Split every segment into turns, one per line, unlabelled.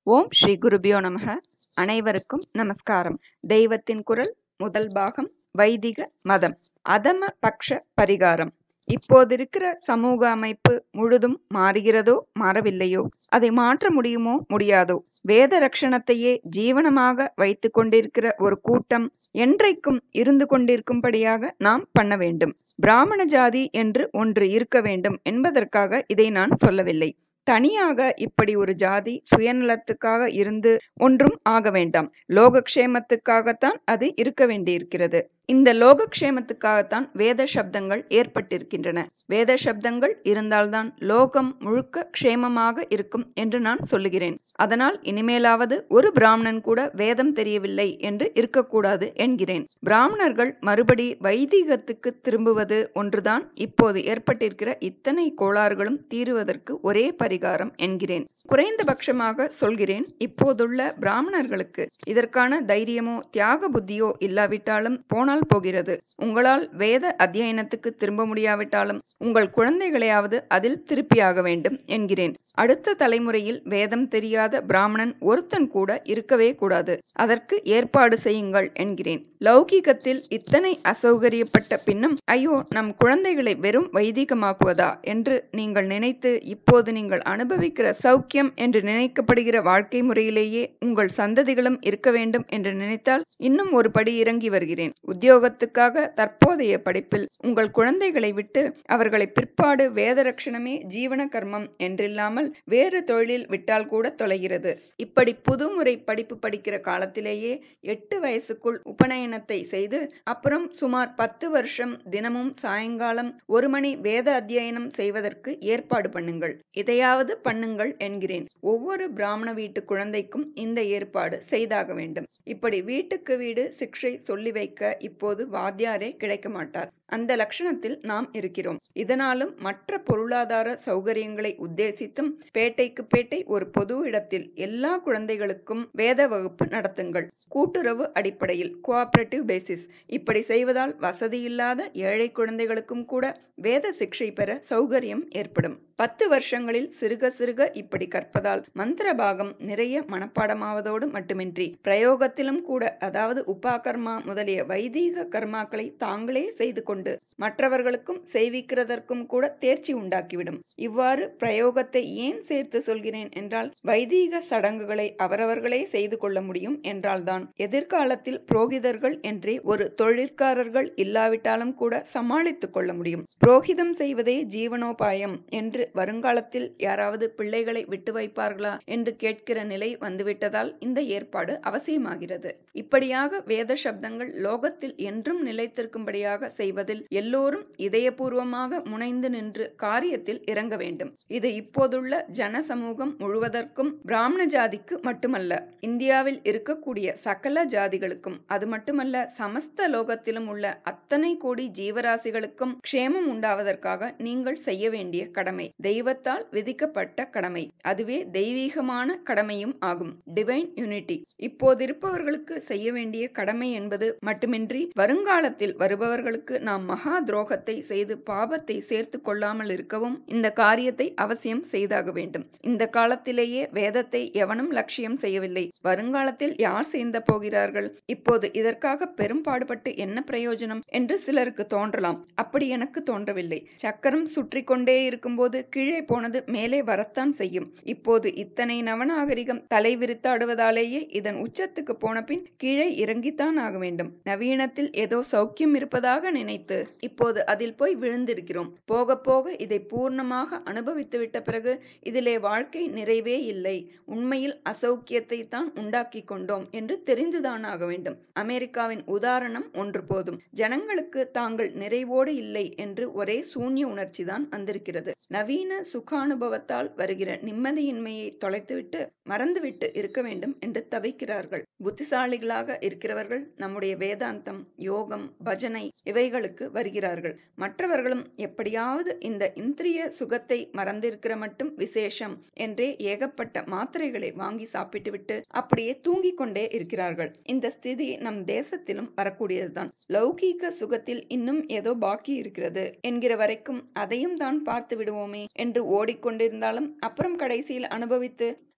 ஓம் ஸ்ரீ குருபியோ நமக அனைவருக்கும் நமஸ்காரம் தெய்வத்தின் குரல் முதல் பாகம் வைதிக மதம் அதம பக்ஷ பரிகாரம் இப்போதிருக்கிற சமூக அமைப்பு முழுதும் மாறுகிறதோ மாறவில்லையோ அதை மாற்ற முடியுமோ முடியாதோ வேத ரட்சணத்தையே ஜீவனமாக வைத்து கொண்டிருக்கிற ஒரு கூட்டம் என்றைக்கும் இருந்து கொண்டிருக்கும்படியாக நாம் பண்ண வேண்டும் பிராமண ஜாதி என்று ஒன்று இருக்க வேண்டும் என்பதற்காக இதை நான் சொல்லவில்லை தனியாக இப்படி ஒரு ஜாதி சுயநலத்துக்காக இருந்து ஒன்றும் ஆக வேண்டாம் லோகக்ஷேமத்துக்காகத்தான் அது இருக்க வேண்டியிருக்கிறது இந்த லோகக்ஷேமத்துக்காகத்தான் வேத சப்தங்கள் ஏற்பட்டிருக்கின்றன வேத சப்தங்கள் இருந்தால்தான் லோகம் முழுக்க க்ஷேமமாக இருக்கும் என்று நான் சொல்லுகிறேன் அதனால் இனிமேலாவது ஒரு பிராமணன் கூட வேதம் தெரியவில்லை என்று இருக்கக்கூடாது என்கிறேன் பிராமணர்கள் மறுபடி வைதிகத்துக்கு திரும்புவது ஒன்றுதான் இப்போது ஏற்பட்டிருக்கிற இத்தனை கோளாறுகளும் தீருவதற்கு ஒரே பரிகாரம் என்கிறேன் குறைந்தபட்சமாக சொல்கிறேன் இப்போதுள்ள பிராமணர்களுக்கு இதற்கான தைரியமோ தியாக புத்தியோ இல்லாவிட்டாலும் போனால் போகிறது உங்களால் வேத அத்தியனத்துக்கு திரும்ப முடியாவிட்டாலும் உங்கள் குழந்தைகளையாவது அதில் திருப்பியாக வேண்டும் என்கிறேன் அடுத்த தலைமுறையில் வேதம் தெரியாத பிராமணன் ஒருத்தன் கூட இருக்கவே கூடாது அதற்கு ஏற்பாடு செய்யுங்கள் என்கிறேன் லௌகீகத்தில் இத்தனை அசௌகரியப்பட்ட பின்னும் ஐயோ நம் குழந்தைகளை வெறும் வைதிகமாக்குவதா என்று நீங்கள் நினைத்து இப்போது நீங்கள் அனுபவிக்கிற சௌக்கியம் என்று நினைக்கப்படுகிற வாழ்க்கை முறையிலேயே உங்கள் சந்ததிகளும் இருக்க வேண்டும் என்று நினைத்தால் இன்னும் ஒரு படி இறங்கி வருகிறேன் உத்தியோகத்துக்காக தற்போதைய படிப்பில் உங்கள் குழந்தைகளை விட்டு அவர்களை பிற்பாடு வேத ரட்சணமே ஜீவன கர்மம் என்றில்லாமல் வேறு தொழிலில் விட்டால் கூட தொலைகிறது இப்படி புதுமுறை படிப்பு படிக்கிற காலத்திலேயே எட்டு வயசுக்குள் உபநயனத்தை செய்து அப்புறம் சுமார் பத்து வருஷம் தினமும் சாயங்காலம் ஒரு மணி வேத அத்தியனம் செய்வதற்கு ஏற்பாடு பண்ணுங்கள் இதையாவது பண்ணுங்கள் என்கிறேன் ஒவ்வொரு பிராமண வீட்டு குழந்தைக்கும் இந்த ஏற்பாடு செய்தாக வேண்டும் இப்படி வீட்டுக்கு வீடு சிக்ஷை சொல்லி வைக்க இப்போது வாத்தியாரே கிடைக்க மாட்டார் அந்த லட்சணத்தில் நாம் இருக்கிறோம் இதனாலும் மற்ற பொருளாதார சௌகரியங்களை உத்தேசித்தும் பேட்டைக்கு பேட்டை ஒரு பொது இடத்தில் எல்லா குழந்தைகளுக்கும் வேத வகுப்பு நடத்துங்கள் கூட்டுறவு அடிப்படையில் கோஆபரேட்டிவ் பேசிஸ் இப்படி செய்வதால் வசதியில்லாத ஏழை குழந்தைகளுக்கும் கூட வேத சிக்ஷை பெற சௌகரியம் ஏற்படும் பத்து வருஷங்களில் சிறுக சிறுக இப்படி கற்பதால் மந்திர பாகம் நிறைய மனப்பாடமாவதோடு மட்டுமின்றி பிரயோகத்திலும் கூட அதாவது உபாகர்மா முதலிய வைதீக கர்மாக்களை தாங்களே செய்து கொண்டு மற்றவர்களுக்கும் செய்விக்கிறதற்கும் கூட தேர்ச்சி உண்டாக்கிவிடும் இவ்வாறு பிரயோகத்தை ஏன் சேர்த்து சொல்கிறேன் என்றால் வைதீக சடங்குகளை அவரவர்களே செய்து கொள்ள முடியும் என்றால்தான் எதிர்காலத்தில் புரோகிதர்கள் என்றே ஒரு தொழிற்காரர்கள் இல்லாவிட்டாலும் கூட சமாளித்துக் கொள்ள முடியும் புரோகிதம் செய்வதே ஜீவனோபாயம் என்று வருங்காலத்தில் யாராவது பிள்ளைகளை விட்டு வைப்பார்களா என்று கேட்கிற நிலை வந்துவிட்டதால் இந்த ஏற்பாடு அவசியமாகிறது இப்படியாக வேத சப்தங்கள் லோகத்தில் என்றும் நிலைத்திருக்கும்படியாக செய்வதில் எல்லோரும் இதயபூர்வமாக முனைந்து நின்று காரியத்தில் இறங்க வேண்டும் இது இப்போதுள்ள ஜன சமூகம் முழுவதற்கும் பிராமண ஜாதிக்கு மட்டுமல்ல இந்தியாவில் இருக்கக்கூடிய சகல ஜாதிகளுக்கும் அது மட்டுமல்ல சமஸ்த லோகத்திலும் உள்ள அத்தனை கோடி ஜீவராசிகளுக்கும் க்ஷேமம் உண்டாவதற்காக நீங்கள் செய்ய வேண்டிய கடமை தெய்வத்தால் விதிக்கப்பட்ட கடமை அதுவே தெய்வீகமான கடமையும் ஆகும் டிவைன் யூனிட்டி இப்போதிருப்பவர்களுக்கு செய்ய வேண்டிய கடமை என்பது மட்டுமின்றி வருங்காலத்தில் வருபவர்களுக்கு நாம் மகா துரோகத்தை செய்து பாபத்தை சேர்த்து கொள்ளாமல் இருக்கவும் இந்த காரியத்தை அவசியம் செய்தாக வேண்டும் இந்த காலத்திலேயே வேதத்தை எவனும் லட்சியம் செய்யவில்லை வருங்காலத்தில் யார் சேர்ந்த போகிறார்கள் இப்போது இதற்காக பெரும் பாடுபட்டு என்ன பிரயோஜனம் என்று சிலருக்கு தோன்றலாம் அப்படி எனக்கு தோன்றவில்லை சக்கரம் சுற்றி கொண்டே இருக்கும்போது கீழே போனது மேலே வரத்தான் செய்யும் இப்போது இத்தனை நவநாகரிகம் தலை விரித்தாடுவதாலேயே இதன் உச்சத்துக்கு போன பின் கீழே இறங்கித்தான் ஆக வேண்டும் நவீனத்தில் ஏதோ சௌக்கியம் இருப்பதாக நினைத்து இப்போது அதில் போய் விழுந்திருக்கிறோம் போக போக இதை பூர்ணமாக அனுபவித்து விட்ட பிறகு இதிலே வாழ்க்கை நிறைவே இல்லை உண்மையில் அசௌக்கியத்தை தான் உண்டாக்கி கொண்டோம் என்று தெரிந்துதான் ஆக வேண்டும் அமெரிக்காவின் உதாரணம் ஒன்று போதும் ஜனங்களுக்கு தாங்கள் நிறைவோடு இல்லை என்று ஒரே சூன்ய உணர்ச்சி தான் வந்திருக்கிறது நவீன சுகானுபவத்தால் வருகிற நிம்மதியின்மையை தொலைத்துவிட்டு மறந்துவிட்டு இருக்க வேண்டும் என்று தவிக்கிறார்கள் புத்திசாலிகளாக இருக்கிறவர்கள் நம்முடைய வேதாந்தம் யோகம் பஜனை இவைகளுக்கு வருகிறார்கள் மற்றவர்களும் எப்படியாவது இந்த இந்திரிய சுகத்தை மறந்திருக்கிற மட்டும் விசேஷம் என்றே ஏகப்பட்ட மாத்திரைகளை வாங்கி சாப்பிட்டுவிட்டு அப்படியே தூங்கிக் கொண்டே இருக்கிறார்கள் இந்த ஸ்திதி நம் தேசத்திலும் வரக்கூடியதுதான் லௌகீக சுகத்தில் இன்னும் ஏதோ பாக்கி இருக்கிறது என்கிற வரைக்கும் அதையும் தான் பார்த்து விடுவோமே என்று ஓடிக்கொண்டிருந்தாலும் அப்புறம் கடைசியில் அனுபவித்து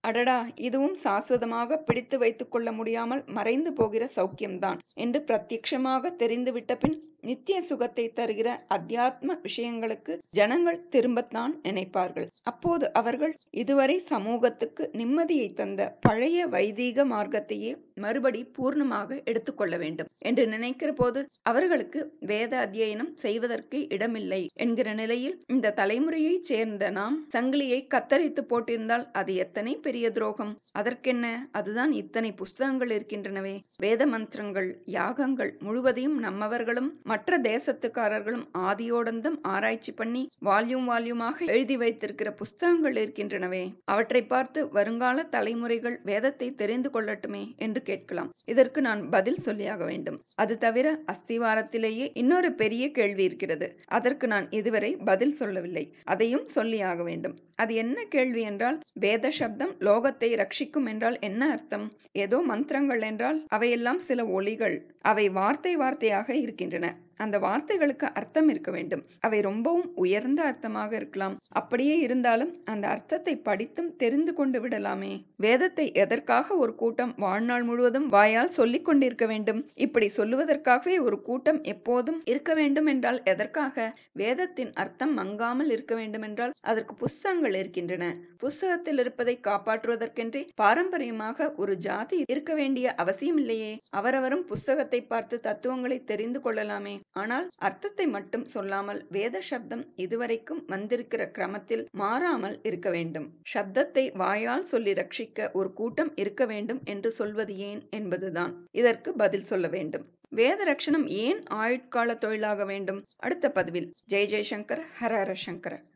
அடடா இதுவும் சாஸ்வதமாக பிடித்து வைத்துக் கொள்ள முடியாமல் மறைந்து போகிற சௌக்கியம்தான் என்று பிரத்யட்சமாக தெரிந்துவிட்ட பின் நித்திய சுகத்தை தருகிற அத்தியாத்ம விஷயங்களுக்கு ஜனங்கள் திரும்பத்தான் நினைப்பார்கள் அப்போது அவர்கள் இதுவரை சமூகத்துக்கு நிம்மதியை தந்த பழைய வைதீக மார்க்கத்தையே மறுபடி பூர்ணமாக எடுத்துக்கொள்ள வேண்டும் என்று நினைக்கிற போது அவர்களுக்கு வேத அத்தியனம் செய்வதற்கு இடமில்லை என்கிற நிலையில் இந்த தலைமுறையைச் சேர்ந்த நாம் சங்கிலியை கத்தரித்து போட்டிருந்தால் அது எத்தனை பெரிய துரோகம் அதற்கென்ன அதுதான் இத்தனை புஸ்தகங்கள் இருக்கின்றனவே வேத மந்திரங்கள் யாகங்கள் முழுவதையும் நம்மவர்களும் மற்ற தேசத்துக்காரர்களும் ஆதியோடந்தும் ஆராய்ச்சி பண்ணி வால்யூம் வால்யூமாக எழுதி வைத்திருக்கிற புஸ்தகங்கள் இருக்கின்றனவே அவற்றை பார்த்து வருங்கால தலைமுறைகள் வேதத்தை தெரிந்து கொள்ளட்டுமே என்று கேட்கலாம் இதற்கு நான் பதில் சொல்லியாக வேண்டும் அது தவிர அஸ்திவாரத்திலேயே இன்னொரு பெரிய கேள்வி இருக்கிறது அதற்கு நான் இதுவரை பதில் சொல்லவில்லை அதையும் சொல்லியாக வேண்டும் அது என்ன கேள்வி என்றால் வேத சப்தம் லோகத்தை ரட்சிக்கும் என்றால் என்ன அர்த்தம் ஏதோ மந்திரங்கள் என்றால் அவையெல்லாம் சில ஒளிகள் அவை வார்த்தை வார்த்தையாக இருக்கின்றன அந்த வார்த்தைகளுக்கு அர்த்தம் இருக்க வேண்டும் அவை ரொம்பவும் உயர்ந்த அர்த்தமாக இருக்கலாம் அப்படியே இருந்தாலும் அந்த அர்த்தத்தை படித்தும் தெரிந்து கொண்டு விடலாமே வேதத்தை எதற்காக ஒரு கூட்டம் வாழ்நாள் முழுவதும் வாயால் சொல்லிக் கொண்டிருக்க வேண்டும் இப்படி சொல்லுவதற்காகவே ஒரு கூட்டம் எப்போதும் இருக்க வேண்டும் என்றால் எதற்காக வேதத்தின் அர்த்தம் மங்காமல் இருக்க வேண்டும் என்றால் அதற்கு புஸ்தகங்கள் இருக்கின்றன புஸ்தகத்தில் இருப்பதை காப்பாற்றுவதற்கென்றே பாரம்பரியமாக ஒரு ஜாதி இருக்க வேண்டிய அவசியம் இல்லையே அவரவரும் புஸ்தகத்தை பார்த்து தத்துவங்களை தெரிந்து கொள்ளலாமே ஆனால் அர்த்தத்தை மட்டும் சொல்லாமல் வேத சப்தம் இதுவரைக்கும் வந்திருக்கிற கிரமத்தில் மாறாமல் இருக்க வேண்டும் சப்தத்தை வாயால் சொல்லி ரட்சிக்க ஒரு கூட்டம் இருக்க வேண்டும் என்று சொல்வது ஏன் என்பதுதான் இதற்கு பதில் சொல்ல வேண்டும் வேத ரட்சணம் ஏன் ஆயுட்கால தொழிலாக வேண்டும் அடுத்த பதிவில் ஜெய் ஜெய்சங்கர் ஹர ஹர சங்கர